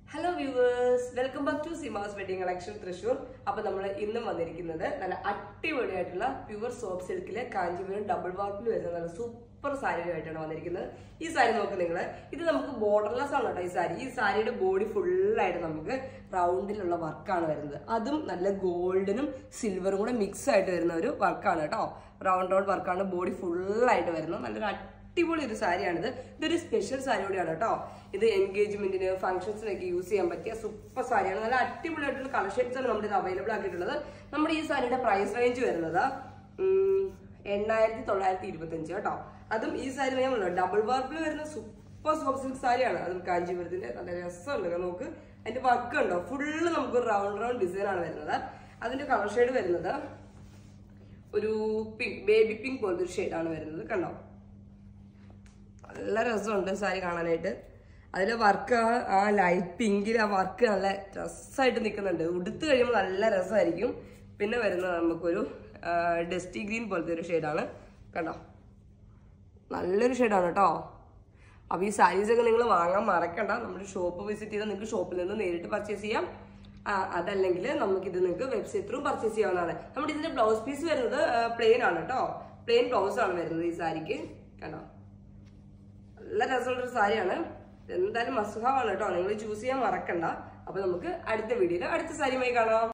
hello viewers welcome back to Simas wedding collection Thrissur അപ്പൊ നമ്മൾ ഇന്നും വന്നിരിക്കുന്നത് നല്ല അടിപൊളിയായിട്ടുള്ള പ്യുവർ സോപ്പ് സിൽക്കിലെ കാഞ്ചീപുരം ഡബിൾ വർക്കിൽ വരുന്ന നല്ല സൂപ്പർ സാരിയുമായിട്ടാണ് വന്നിരിക്കുന്നത് ഈ സാരി നോക്ക് നിങ്ങൾ ഇത് നമുക്ക് ബോർഡർലെസ് ആണ് കേട്ടോ ഈ സാരി ഈ സാരിയുടെ ബോഡി ഫുള്ളായിട്ട് നമുക്ക് റൗണ്ടിലുള്ള വർക്കാണ് വരുന്നത് അതും നല്ല ഗോൾഡനും സിൽവറും കൂടെ മിക്സ് ആയിട്ട് വരുന്ന ഒരു വർക്കാണ് കേട്ടോ റൗണ്ട് റൗണ്ട് വർക്കാണ് ബോഡി ഫുള്ളായിട്ട് വരുന്നത് നല്ലൊരു അടിപൊളി ഒരു സാരിയാണിത് ഇതൊരു സ്പെഷ്യൽ സാരി കൂടിയാണ് കേട്ടോ ഇത് എൻഗേജ്മെന്റിന് ഫംഗ്ഷൻസിനൊക്കെ യൂസ് ചെയ്യാൻ പറ്റിയ സൂപ്പർ സാരിയാണ് നല്ല അടിപൊളിയായിട്ടുള്ള കളർ ഷെയ്ഡ്സ് ആണ് നമ്മുടെ ഇത് അവൈലബിൾ ആക്കിയിട്ടുള്ളത് നമ്മുടെ ഈ സാരിയുടെ പ്രൈസ് റേഞ്ച് വരുന്നത് ഉം, എണ്ണായിരത്തി തൊള്ളായിരത്തി ഇരുപത്തി അഞ്ച് കേട്ടോ അതും ഈ സാരി ഞാൻ ഡബിൾ വർക്കിൽ വരുന്ന സൂപ്പർ സോഫ്റ്റ് സിൽക്ക് സാരിയാണ് അതും കാഞ്ചീപുരത്തിന്റെ നല്ല രസമുണ്ട് നോക്ക് അതിന്റെ വർക്ക് ഉണ്ടോ ഫുള്ള് നമുക്ക് റൗണ്ട് റൗണ്ട് ഡിസൈൻ ആണ് വരുന്നത് അതിന്റെ കളർ ഷെയ്ഡ് വരുന്നത് ഒരു പിങ്ക് ബേബി പിങ്ക് പോലത്തെ ഒരു ഷെയ്ഡാണ് വരുന്നത് കണ്ടോ നല്ല രസമുണ്ട് സാരി കാണാനായിട്ട് അതിലെ വർക്ക് ആ ലൈറ്റ് പിങ്കിൽ ആ വർക്ക് നല്ല രസമായിട്ട് നിൽക്കുന്നുണ്ട് ഉടുത്ത് കഴിയുമ്പോൾ നല്ല രസമായിരിക്കും പിന്നെ വരുന്നത് നമുക്കൊരു ഡസ്റ്റി ഗ്രീൻ പോലത്തെ ഒരു ഷെയ്ഡാണ് കണ്ടോ നല്ലൊരു ഷെയ്ഡാണ് കേട്ടോ അപ്പോൾ ഈ സാരീസ് ഒക്കെ നിങ്ങൾ വാങ്ങാൻ മറക്കണ്ട നമ്മുടെ ഷോപ്പ് വിസിറ്റ് ചെയ്താൽ നിങ്ങൾക്ക് ഷോപ്പിൽ നിന്ന് നേരിട്ട് പർച്ചേസ് ചെയ്യാം ആ, അതല്ലെങ്കിൽ നമുക്കിത് നിങ്ങൾക്ക് വെബ്സൈറ്റ് ത്രൂ പർച്ചേസ് ചെയ്യാവുന്നതാണ് നമ്മുടെ ഇതിന്റെ ബ്ലൗസ് പീസ് വരുന്നത് പ്ലെയിൻ ആണ് കേട്ടോ പ്ലെയിൻ ബ്ലൗസ് ആണ് വരുന്നത് ഈ സാരിക്ക് കണ്ടോ നല്ല രസമുള്ളൊരു സാരിയാണ് എന്തായാലും മസ്ഹാവാണ് കേട്ടോ നിങ്ങൾ ചൂസ് ചെയ്യാൻ മറക്കണ്ട അപ്പൊ നമുക്ക് അടുത്ത വീഡിയോയിൽ അടുത്ത സാരിയുമായി കാണാം